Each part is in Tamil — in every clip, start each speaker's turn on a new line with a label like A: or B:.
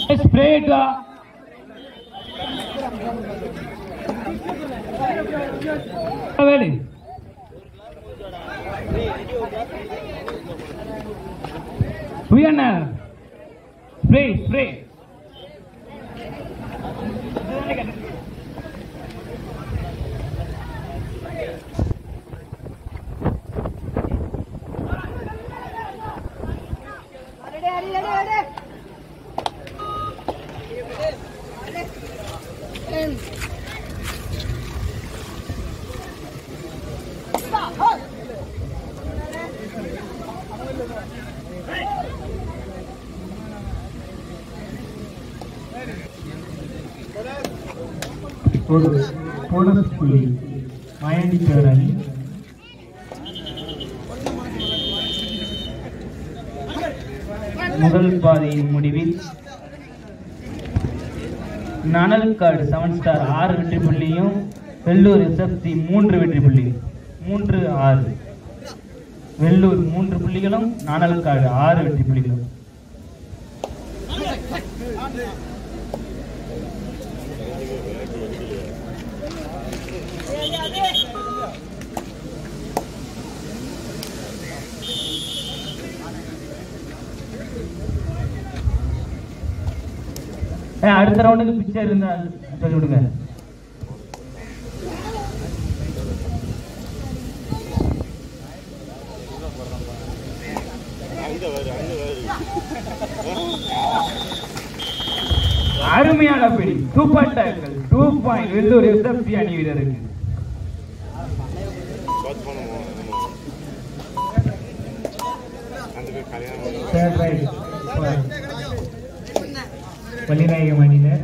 A: Spray it. uh, Ready. Vienna. Spray, spray.
B: ஒரு போனஸ் புள்ளி மயண்டி பேரணி முதல் பாதையின் முடிவில் நனல்காடு செவன் ஸ்டார் ஆறு வெற்றி புள்ளியும் வெள்ளூர் எஸ்எஃப்சி மூன்று வெற்றி புள்ளி மூன்று ஆறு வெள்ளூர் மூன்று புள்ளிகளும் நானல்காடு ஆறு வெற்றி புள்ளிகளும் ஏ, அடுத்த ரவுண்டுக்கு பிக்சர் இருந்தா சொல்லி விடுங்க அருமையான பிடி super tackle two point Vellore SFC அணி வீரருக்கு Third right for பள்ளிநாயகம் அணியினர்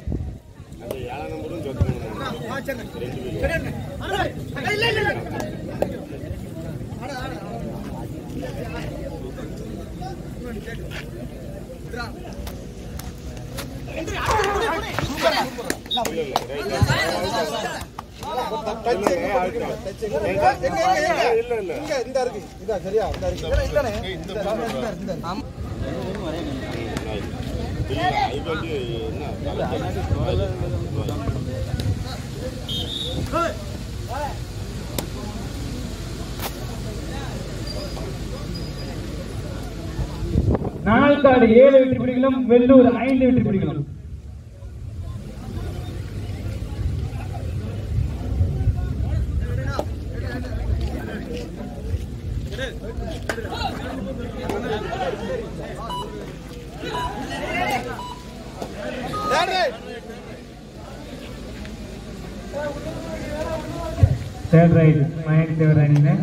B: நால்காடு ஏழு வெற்றி புலிகளும் வெள்ளூர் ஐந்து வெற்றி புலிகளும் தேர்ட் ரைட் மயன் தேவர் அணியினர்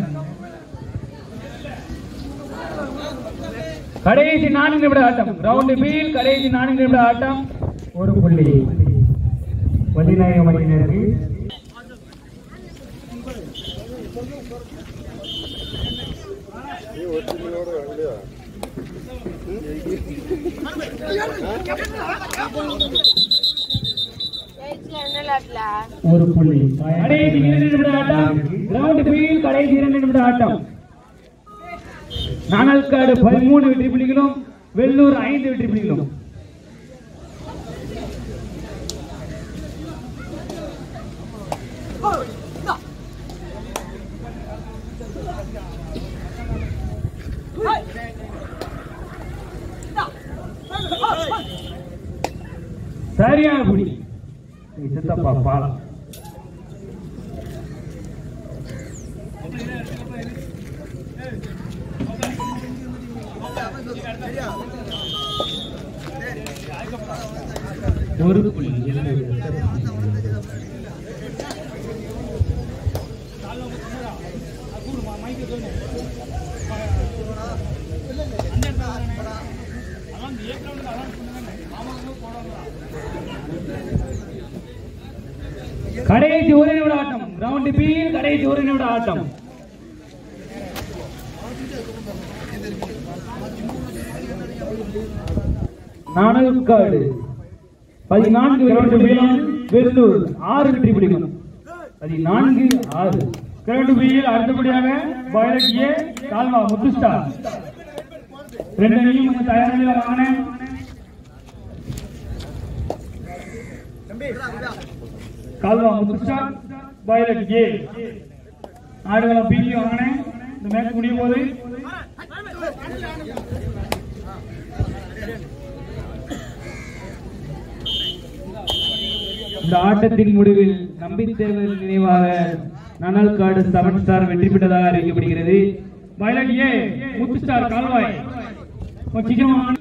B: கடைசி நான்கு நிமிட ஆட்டம் ரவுண்ட் பியில் கடைசி நான்கு நிமிட ஆட்டம் ஒரு புள்ளி வள்ளிநாயகம் அணியினருக்கு ஒரு புள்ளி கடைசி இரண்டு நிமிட ஆட்டம் ரவுண்ட் பியில் கடைசி இரண்டு நிமிட ஆட்டம் நானல்காடு பதிமூணு வெற்றி புள்ளிகளும் வெள்ளூர் ஐந்து வெற்றி புள்ளிகளும் சரியான புடி ஏய், சித்தப்பா பாலம் ஒரு புள்ளி கடைசி ஒரு நிமிட ஆட்டம் ரவுண்ட் பியில் கடைசி ஒரு நிமிட ஆட்டம் நாணல்காடு பதினான்கு கிரவுண்ட் பியில் வெள்ளூர் ஆறு வெற்றி பிடிக்கும் பதினான்கு ஆறு கிரவுண்ட் பியில் அடுத்தபடியாக பாய்லட் ஏ கால்வா முத்து ஸ்டார் ரெண்டு அணியும் கொஞ்சம் தயார் நிலையில வாங்கினேன்
C: கால்வா முத்துச்சா வயலட் ஏ ஆடுகளம் பிடி வாங்கினே இந்த மேட்ச் முடியும் போது
A: இந்த ஆட்டத்தின் முடிவில் நம்பித்தேவர் நினைவாக நனல்காடு செவன் ஸ்டார் வெற்றி பெற்றதாக அறிவிக்கப்படுகிறது
C: வயலட் ஏ முத்துஸ்டார் கால்வாய் கொஞ்சம் சீக்கிரமா வாங்க.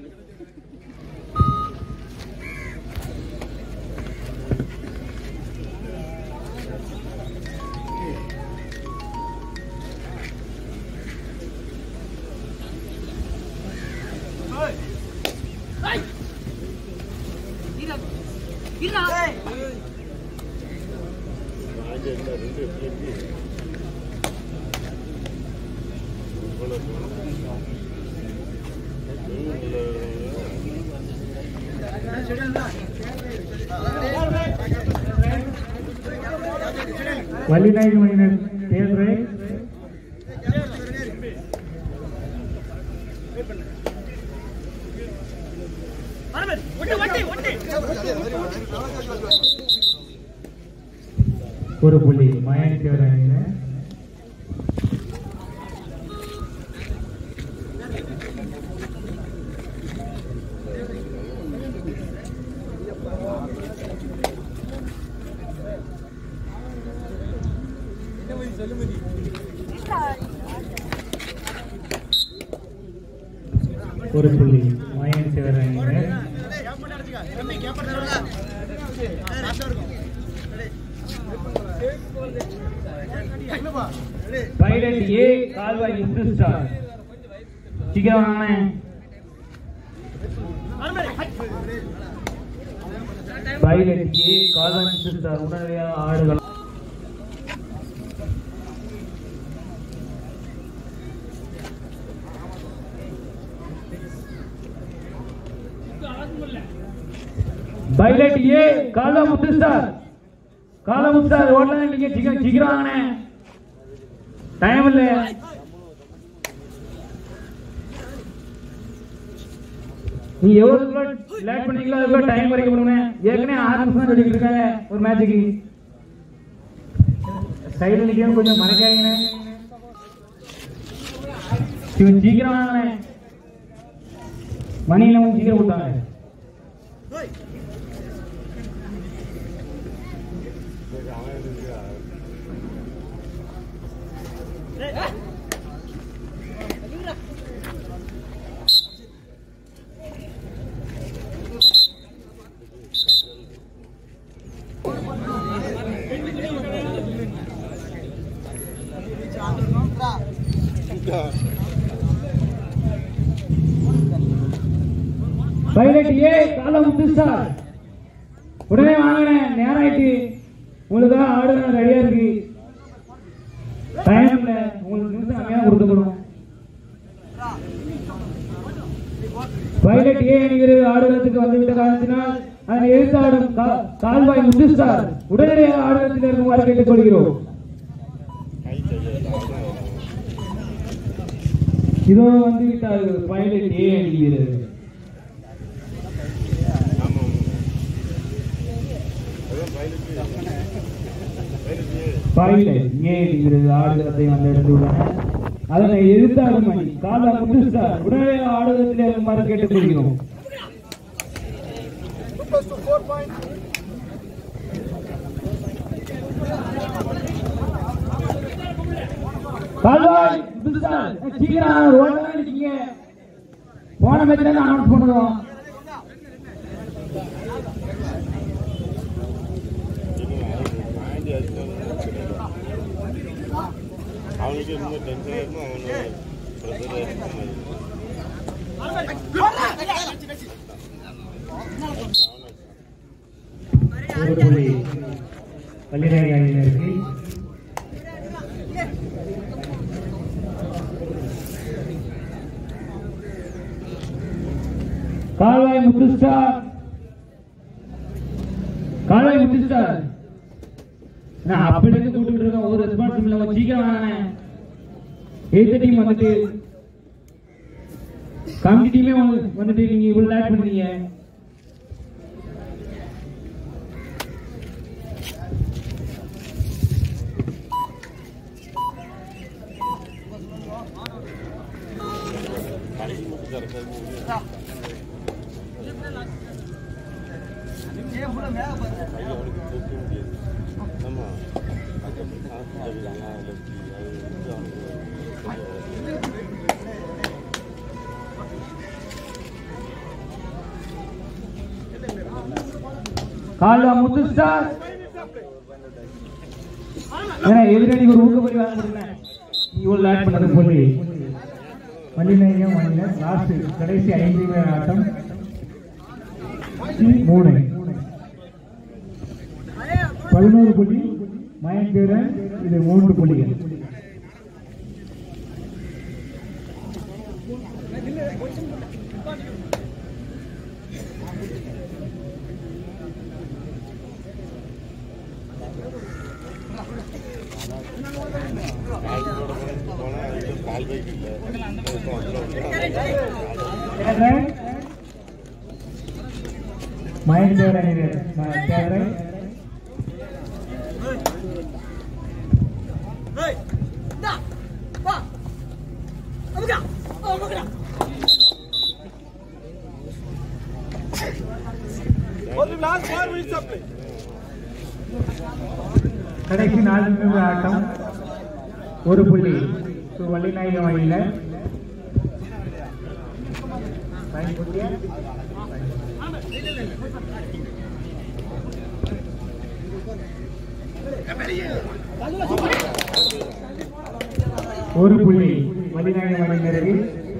A: வள்ளிநாயகி மணியினர் தேர்வை ஒரு புள்ளி மயானி தேவர் அணியினர் ஒரு புள்ளி மயானி தேவர் அணியினர் பைலட் ஏ கால்வாய் இந்து ஸ்டார் சீக்கிரம் வாங்க பைலட் ஏ கால்வாய் இந்து ஸ்டார் உடனடியாக ஆடுகள் pilot A Kala Muthu star Kala Muthu star ஓடலாம் நீங்க சீக்கிரம் சீக்கிரம் வாங்கண்ணே டைம் இல்ல நீ எவ்வளவு லேட் பண்ணீங்களோ அதுக்குள்ள டைம் வரைக்கும் கொடுங்க ஏற்கனவே ஆறு நிமிஷம் சொல்லிட்டு இருக்காங்க ஒரு மேட்சுக்கு சைடுல நிக்கணும் கொஞ்சம் மறைக்காதீங்க இவன் சீக்கிரம் வாங்கினேன் மணியில வந்து சீக்கிரம் விட்டாங்க பைலட் ஏ கால முத்து சார் உடனே வாங்கினேன் நேரம் ஆயிட்டு உங்களுக்காக ஆடுன ரெடியா இருக்கு டைம்ல உங்களுக்கு நிமிஷம் கம்மியா கொடுத்துக்கணும் பைலட் ஏ அணிகிறது ஆடுகளத்துக்கு வந்துவிட்ட காரணத்தினால் அதனை எதிர்த்து ஆடும் கா- கால்வாய் முத்து சார் உடனடியாக ஆடுகளத்தில் இருக்குமாறு கேட்டுக்கொள்கிறோம் இதோ வந்து விட்டார்கள் பைலட் ஏ அணிகிறது பைலட் ஏ அணிகிறது ஆடுகளத்தை வந்து எடுத்துள்ளன அதனை எதிர்த்தாடும் அணி காலா முத்து சார் உடனடியாக ஆடுகளத்தில் இருக்குமாறு கேட்டுக்கொள்கிறோம் கால்வாய் முத்து சார் சீக்கிரம் ரோட்ல இருக்கீங்க போன மேட்ச்ல இருந்து அனௌன்ஸ் பண்ணுவோம்
D: அவனுக்கு ரொம்ப டென்ஷன் இருக்கும் அவனு பிரஷர் இருக்கும்
A: ஒரு புள்ளி பள்ளிராணி அணியினருக்கு கால்வாய் முத்து ஸ்டார் கால்வாய் முத்து ஸ்டார் நான் அப்படி இருந்து கூப்பிட்டு இருக்கேன் ஒரு ரெஸ்பான்சிபிள் இல்லை சீக்கிரம் வாங்கினேன் எய்த்த டீம் வந்துட்டு கமிட்டி டீமே வந்துட்டு நீங்க இவ்வளவு லேட் பண்ணீங்க
D: அவனுக்கு தூக்க முடியாது ஆமா அது லெஃப்ட் அது வந்து அவனுக்கு
A: கால்வா முத்து ஸ்டார் ஏன்னா எதிரணி ஒரு ஊக்கப்படி வாங்கிருக்கேன் இவ்வளவு ஆட் பண்ணது சொல்லி
C: வள்ளிநேயம் அணியினர் லாஸ்ட் கடைசி ஐந்து நிமிட ஆட்டம் மூணு பதினோரு புள்ளி மயங்கீரன் இது மூன்று புள்ளிகள்
D: கால் போட போனா அதுக்கு கால் பைக் இல்லை
C: மயங்கீரன் அணியினர் தேவை கடைசி நாலு நிமிட ஆட்டம் ஒரு புள்ளி ஸோ வள்ளிநாயகம் அணியினர் ஒரு புள்ளி வள்ளிநாயகம் அணியினருக்கு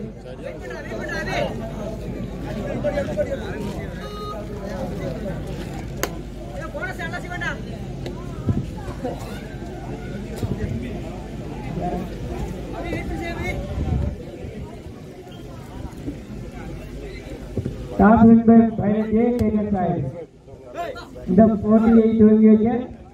C: toss win by pilot A taken சாய் இந்த போட்டியை துவங்கி வைக்க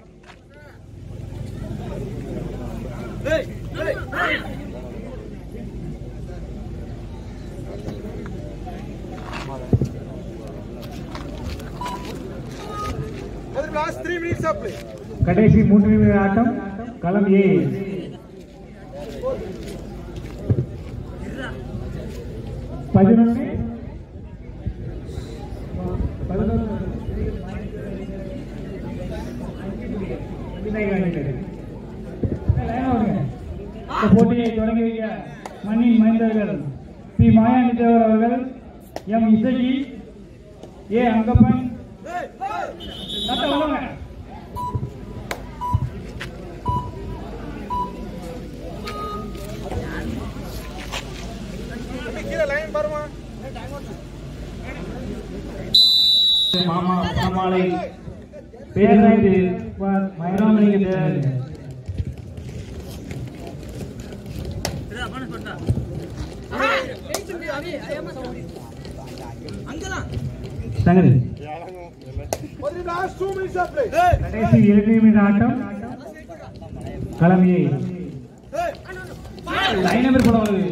C: கடைசி மூன்று நிமிட ஆட்டம் களம் ஏ பதினொன்று இந்த போட்டியை தொடங்கி வைக்க மண்ணின் மைந்தர்கள் பி மாயாண்டி தேவர் அவர்கள் எம் இசகி ஏ அங்கப்பன் சத்த வாங்க.
A: மாமா மாமாலை பேருந்து மயிராமலிங்க தேவர் சங்கரி
C: கடைசி இரண்டு நிமிட ஆட்டம் களம் ஏ
A: லைன் நம்பர் போட வருது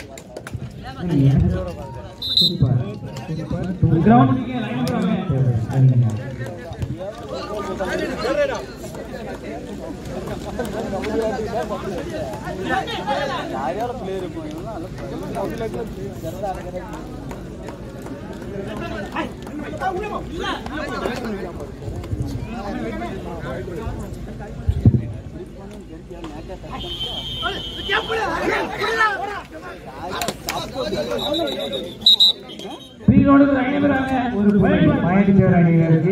C: super super
A: ground line number வாங்க த்ரீ ரவுண்டுக்கு லைன் நம்பர் வாங்க
C: ஒரு புள்ளி மாயாண்டி தேவர் அணியினருக்கு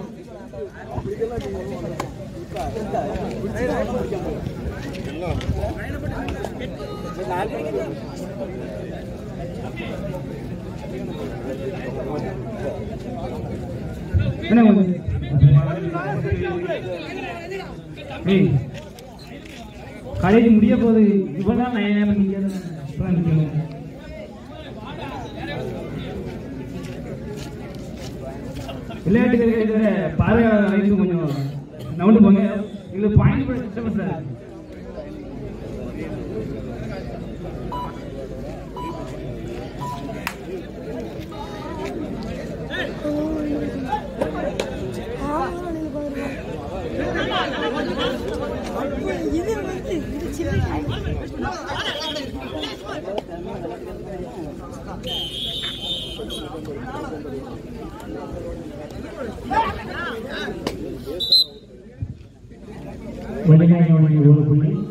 A: என்ன கொஞ்சம் ஏய் காலேஜ் முடிய போகுது இவ்வளவு தான் லைன் நம்பர் நிற்காது விளையாட்டு இருக்கிற பார்வையாளர் அனைத்து கொஞ்சம் நவுண்டு போங்க இதுல பாயிண்ட் கூட சிஸ்டம் சார்
E: இது வந்து இது சின்ன
A: வலிநாயகி ஒரு புள்ளி